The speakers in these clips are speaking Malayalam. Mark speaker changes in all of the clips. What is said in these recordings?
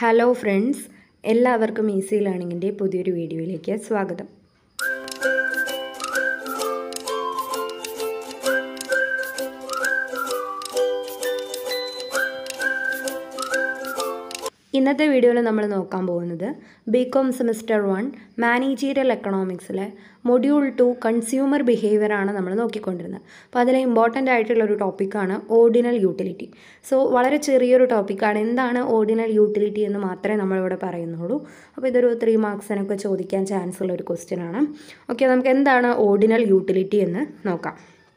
Speaker 1: ഹലോ ഫ്രണ്ട്സ് എല്ലാവർക്കും ഈസി ലേണിങ്ങിൻ്റെ പുതിയൊരു വീഡിയോയിലേക്ക് സ്വാഗതം ഇന്നത്തെ വീഡിയോയിൽ നമ്മൾ നോക്കാൻ പോകുന്നത് B com semester one managerial എക്കണോമിക്സിലെ മൊഡ്യൂൾ ടു കൺസ്യൂമർ ബിഹേവിയർ ആണ് നമ്മൾ നോക്കിക്കൊണ്ടിരുന്നത് അപ്പോൾ അതിലെ ഇമ്പോർട്ടൻ്റ് ആയിട്ടുള്ള ഒരു ടോപ്പിക്കാണ് ഓർഡിനൽ യൂട്ടിലിറ്റി സോ വളരെ ചെറിയൊരു ടോപ്പിക്കാണ് എന്താണ് ഓർഡിനൽ യൂട്ടിലിറ്റി എന്ന് മാത്രമേ നമ്മളിവിടെ പറയുന്നുള്ളൂ അപ്പോൾ ഇതൊരു ത്രീ മാർക്സിനൊക്കെ ചോദിക്കാൻ ചാൻസ് ഉള്ള ഒരു ക്വസ്റ്റ്യൻ ആണ് ഓക്കെ നമുക്ക് എന്താണ് ഓർഡിനൽ യൂട്ടിലിറ്റി എന്ന് നോക്കാം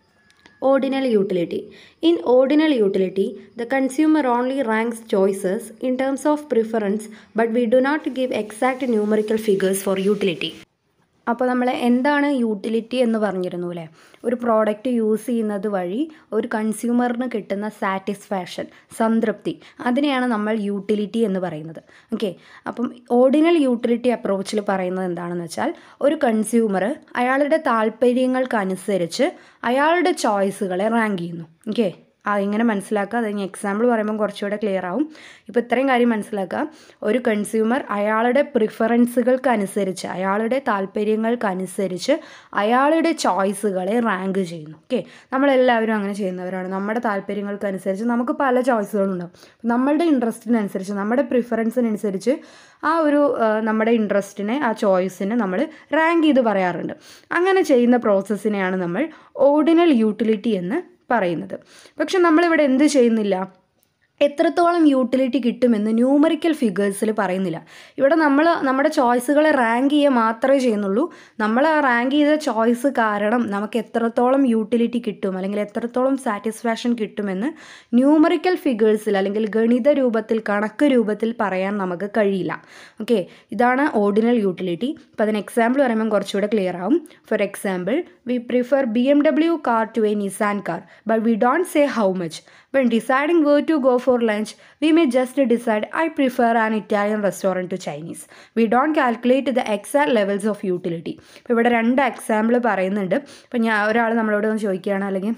Speaker 1: ordinal utility in ordinal utility the consumer only ranks choices in terms of preference but we do not give exact numerical figures for utility അപ്പോൾ നമ്മൾ എന്താണ് യൂട്ടിലിറ്റി എന്ന് പറഞ്ഞിരുന്നു അല്ലേ ഒരു പ്രോഡക്റ്റ് യൂസ് ചെയ്യുന്നത് വഴി ഒരു കൺസ്യൂമറിന് കിട്ടുന്ന സാറ്റിസ്ഫാക്ഷൻ സംതൃപ്തി അതിനെയാണ് നമ്മൾ യൂട്ടിലിറ്റി എന്ന് പറയുന്നത് ഓക്കെ അപ്പം ഓർഡിനൽ യൂട്ടിലിറ്റി അപ്രോച്ചിൽ പറയുന്നത് എന്താണെന്ന് വെച്ചാൽ ഒരു കൺസ്യൂമർ അയാളുടെ താല്പര്യങ്ങൾക്കനുസരിച്ച് അയാളുടെ ചോയ്സുകളെ റാങ്ക് ചെയ്യുന്നു ഓക്കെ ആ ഇങ്ങനെ മനസ്സിലാക്കുക അത് ഇനി എക്സാമ്പിൾ പറയുമ്പോൾ കുറച്ചുകൂടെ ക്ലിയർ ആവും ഇപ്പോൾ ഇത്രയും കാര്യം മനസ്സിലാക്കുക ഒരു കൺസ്യൂമർ അയാളുടെ പ്രിഫറൻസുകൾക്കനുസരിച്ച് അയാളുടെ താല്പര്യങ്ങൾക്കനുസരിച്ച് അയാളുടെ ചോയ്സുകളെ റാങ്ക് ചെയ്യുന്നു ഓക്കെ നമ്മളെല്ലാവരും അങ്ങനെ ചെയ്യുന്നവരാണ് നമ്മുടെ താല്പര്യങ്ങൾക്കനുസരിച്ച് നമുക്ക് പല ചോയ്സുകളുണ്ടാവും നമ്മളുടെ ഇൻട്രസ്റ്റിനനുസരിച്ച് നമ്മുടെ പ്രിഫറൻസിനനുസരിച്ച് ആ ഒരു നമ്മുടെ ഇൻട്രസ്റ്റിനെ ആ ചോയ്സിനെ നമ്മൾ റാങ്ക് ചെയ്ത് പറയാറുണ്ട് അങ്ങനെ ചെയ്യുന്ന പ്രോസസ്സിനെയാണ് നമ്മൾ ഓർഡിനൽ യൂട്ടിലിറ്റി എന്ന് പറയുന്നത് പക്ഷെ നമ്മളിവിടെ എന്ത് ചെയ്യുന്നില്ല എത്രത്തോളം യൂട്ടിലിറ്റി കിട്ടുമെന്ന് ന്യൂമറിക്കൽ ഫിഗേഴ്സിൽ പറയുന്നില്ല ഇവിടെ നമ്മൾ നമ്മുടെ ചോയ്സുകളെ റാങ്ക് ചെയ്യുക മാത്രമേ ചെയ്യുന്നുള്ളൂ നമ്മൾ ആ റാങ്ക് ചെയ്ത ചോയ്സ് കാരണം നമുക്ക് എത്രത്തോളം യൂട്ടിലിറ്റി കിട്ടും അല്ലെങ്കിൽ എത്രത്തോളം സാറ്റിസ്ഫാക്ഷൻ കിട്ടുമെന്ന് ന്യൂമറിക്കൽ ഫിഗേഴ്സിൽ അല്ലെങ്കിൽ ഗണിത രൂപത്തിൽ കണക്ക് രൂപത്തിൽ പറയാൻ നമുക്ക് കഴിയില്ല ഓക്കെ ഇതാണ് ഓർഡിനൽ യൂട്ടിലിറ്റി അപ്പോൾ അതിന് എക്സാമ്പിൾ പറയുമ്പോൾ കുറച്ചുകൂടെ ക്ലിയർ ആവും for example we prefer B M W car to a Nissan car but we don't say how much When deciding where to go for lunch, we may just decide I prefer an Italian restaurant to Chinese. We don't calculate the exact levels of utility. ഇപ്പോൾ ഇവിടെ രണ്ട് എക്സാമ്പിൾ പറയുന്നുണ്ട് ഇപ്പോൾ ഞാൻ ഒരാൾ നമ്മളോട് ഒന്ന് ചോദിക്കുകയാണ് അല്ലെങ്കിൽ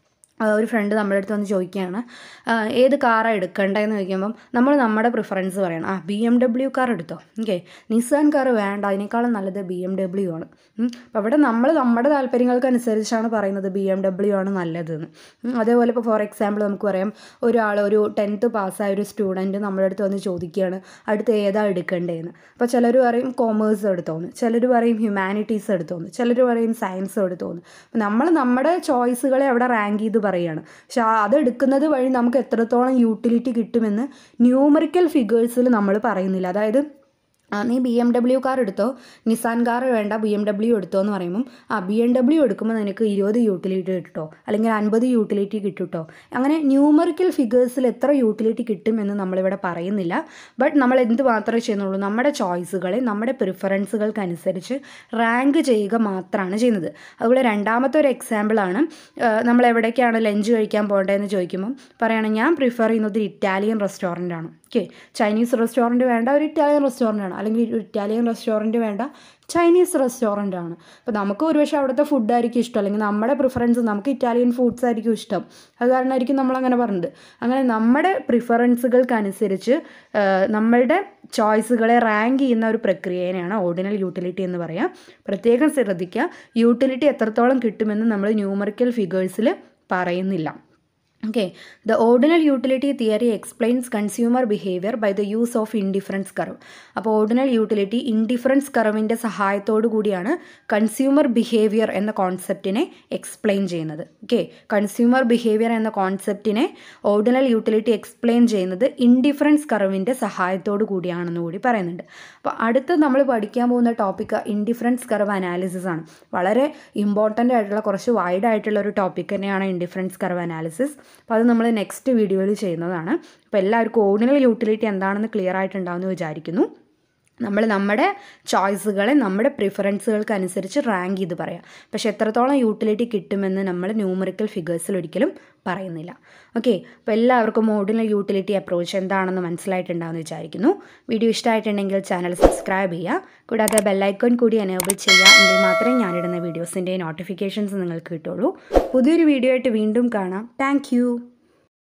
Speaker 1: ഒരു ഫ്രണ്ട് നമ്മുടെ അടുത്ത് വന്ന് ചോദിക്കുകയാണ് ഏത് കാറാണ് എടുക്കേണ്ടതെന്ന് ചോദിക്കുമ്പം നമ്മൾ നമ്മുടെ പ്രിഫറൻസ് പറയണം ആ ബി എം ഡബ്ല്യു കാർ എടുത്തോ ഓക്കെ നിസാൻ കാർ വേണ്ട അതിനേക്കാളും നല്ലത് ബി എം ഡബ്ല്യു ആണ് അപ്പോൾ അവിടെ നമ്മൾ നമ്മുടെ താല്പര്യങ്ങൾക്കനുസരിച്ചാണ് പറയുന്നത് ബി എം ഡബ്ല്യു ആണ് നല്ലതെന്ന് അതേപോലെ ഇപ്പോൾ ഫോർ എക്സാമ്പിൾ നമുക്ക് പറയാം ഒരാൾ ഒരു ടെൻത്ത് പാസ്സായ ഒരു സ്റ്റുഡൻറ്റ് നമ്മുടെ അടുത്ത് വന്ന് ചോദിക്കുകയാണ് അടുത്ത് ഏതാ എടുക്കേണ്ടതെന്ന് അപ്പോൾ ചിലർ പറയും കോമേഴ്സ് എടുത്തോന്ന് ചിലർ പറയും ഹ്യൂമാനിറ്റീസ് എടുത്തോന്ന് ചിലർ പറയും സയൻസ് എടുത്തോന്ന് അപ്പോൾ നമ്മൾ നമ്മുടെ ചോയ്സുകളെ അവിടെ റാങ്ക് ചെയ്ത് പറയുകയാണ് പക്ഷെ അതെടുക്കുന്നത് വഴി നമുക്ക് എത്രത്തോളം യൂട്ടിലിറ്റി കിട്ടുമെന്ന് ന്യൂമറിക്കൽ ഫിഗേഴ്സിൽ നമ്മൾ പറയുന്നില്ല അതായത് നീ ബി എം ഡബ്ല്യു കാർ എടുത്തോ നിസാൻ കാർ വേണ്ട ബി എം ഡബ്ല്യു എടുത്തോ എന്ന് പറയുമ്പം ആ ബി എം ഡബ്ല്യു എടുക്കുമ്പോൾ നിനക്ക് ഇരുപത് യൂട്ടിലിറ്റി കിട്ടോ അല്ലെങ്കിൽ അൻപത് യൂട്ടിലിറ്റി കിട്ടുട്ടോ അങ്ങനെ ന്യൂമറിക്കൽ ഫിഗേഴ്സിൽ എത്ര യൂട്ടിലിറ്റി കിട്ടുമെന്ന് നമ്മളിവിടെ പറയുന്നില്ല ബട്ട് നമ്മൾ എന്ത് മാത്രമേ ചെയ്യുന്നുള്ളൂ നമ്മുടെ ചോയ്സുകളെ നമ്മുടെ പ്രിഫറൻസുകൾക്കനുസരിച്ച് റാങ്ക് ചെയ്യുക മാത്രമാണ് ചെയ്യുന്നത് അതുപോലെ രണ്ടാമത്തെ ഒരു എക്സാമ്പിളാണ് നമ്മൾ എവിടേക്കാണ് ലഞ്ച് കഴിക്കാൻ പോകേണ്ടതെന്ന് ചോദിക്കുമ്പം പറയുകയാണെങ്കിൽ ഞാൻ പ്രിഫർ ചെയ്യുന്നത് ഇറ്റാലിയൻ റെസ്റ്റോറൻ്റ് ആണ് ഓക്കെ ചൈനീസ് റെസ്റ്റോറൻറ്റ് വേണ്ട ഒരു ഇറ്റാലിയൻ റെസ്റ്റോറൻ്റ് ആണ് അല്ലെങ്കിൽ ഒരു ഇറ്റാലിയൻ റെസ്റ്റോറൻറ്റ് വേണ്ട ചൈനീസ് റെസ്റ്റോറൻ്റ് ആണ് അപ്പോൾ നമുക്ക് ഒരുപക്ഷെ അവിടുത്തെ ഫുഡായിരിക്കും ഇഷ്ടം അല്ലെങ്കിൽ നമ്മുടെ പ്രിഫറൻസ് നമുക്ക് ഇറ്റാലിയൻ ഫുഡ്സ് ആയിരിക്കും ഇഷ്ടം അത് കാരണമായിരിക്കും നമ്മൾ അങ്ങനെ പറഞ്ഞത് അങ്ങനെ നമ്മുടെ പ്രിഫറൻസുകൾക്കനുസരിച്ച് നമ്മളുടെ ചോയ്സുകളെ റാങ്ക് ചെയ്യുന്ന ഒരു പ്രക്രിയയാണ് ഓർഡിനൽ യൂട്ടിലിറ്റി എന്ന് പറയാം പ്രത്യേകം ശ്രദ്ധിക്കുക യൂട്ടിലിറ്റി എത്രത്തോളം കിട്ടുമെന്ന് നമ്മൾ ന്യൂമറിക്കൽ ഫിഗേഴ്സിൽ പറയുന്നില്ല Okay, the ordinal utility theory explains consumer behavior by the use of indifference curve. അപ്പോൾ ഓർഡിനൽ യൂട്ടിലിറ്റി ഇൻഡിഫറൻസ് കർവിൻ്റെ സഹായത്തോടു കൂടിയാണ് കൺസ്യൂമർ ബിഹേവിയർ എന്ന കോൺസെപ്റ്റിനെ എക്സ്പ്ലെയിൻ ചെയ്യുന്നത് ഓക്കെ കൺസ്യൂമർ ബിഹേവിയർ എന്ന കോൺസെപ്റ്റിനെ ഓർഡിനൽ യൂട്ടിലിറ്റി എക്സ്പ്ലെയിൻ ചെയ്യുന്നത് ഇൻഡിഫറൻസ് കർവിൻ്റെ സഹായത്തോടു കൂടിയാണെന്ന് കൂടി പറയുന്നുണ്ട് അപ്പോൾ അടുത്ത് നമ്മൾ പഠിക്കാൻ പോകുന്ന ടോപ്പിക്ക് ഇൻഡിഫറൻസ് കർവ് അനാലിസിസ് ആണ് വളരെ ഇമ്പോർട്ടൻ്റ് ആയിട്ടുള്ള കുറച്ച് വൈഡ് ആയിട്ടുള്ള ഒരു ടോപ്പിക് തന്നെയാണ് ഇൻഡിഫറൻസ് കർവ് അനാലിസിസ് അപ്പോൾ അത് നമ്മൾ നെക്സ്റ്റ് വീഡിയോയിൽ ചെയ്യുന്നതാണ് അപ്പോൾ എല്ലാവർക്കും ഓർഡിനൽ യൂട്ടിലിറ്റി എന്താണെന്ന് ക്ലിയർ ആയിട്ടുണ്ടാവുമെന്ന് വിചാരിക്കുന്നു നമ്മൾ നമ്മുടെ ചോയ്സുകളെ നമ്മുടെ പ്രിഫറൻസുകൾക്ക് അനുസരിച്ച് റാങ്ക് ചെയ്ത് പറയാം പക്ഷെ എത്രത്തോളം യൂട്ടിലിറ്റി കിട്ടുമെന്ന് നമ്മൾ ന്യൂമറിക്കൽ ഫിഗേഴ്സിൽ ഒരിക്കലും പറയുന്നില്ല ഓക്കെ അപ്പോൾ എല്ലാവർക്കും ഓർഡിനൽ യൂട്ടിലിറ്റി അപ്രോച്ച് എന്താണെന്ന് മനസ്സിലായിട്ടുണ്ടാകുമെന്ന് വിചാരിക്കുന്നു വീഡിയോ ഇഷ്ടമായിട്ടുണ്ടെങ്കിൽ ചാനൽ സബ്സ്ക്രൈബ് ചെയ്യുക കൂടാതെ ബെല്ലൈക്കൺ കൂടി എനേബിൾ ചെയ്യുക എങ്കിൽ മാത്രമേ ഞാനിടുന്ന വീഡിയോസിൻ്റെ നോട്ടിഫിക്കേഷൻസ് നിങ്ങൾക്ക് കിട്ടുള്ളൂ പുതിയൊരു വീഡിയോ ആയിട്ട് വീണ്ടും കാണാം താങ്ക്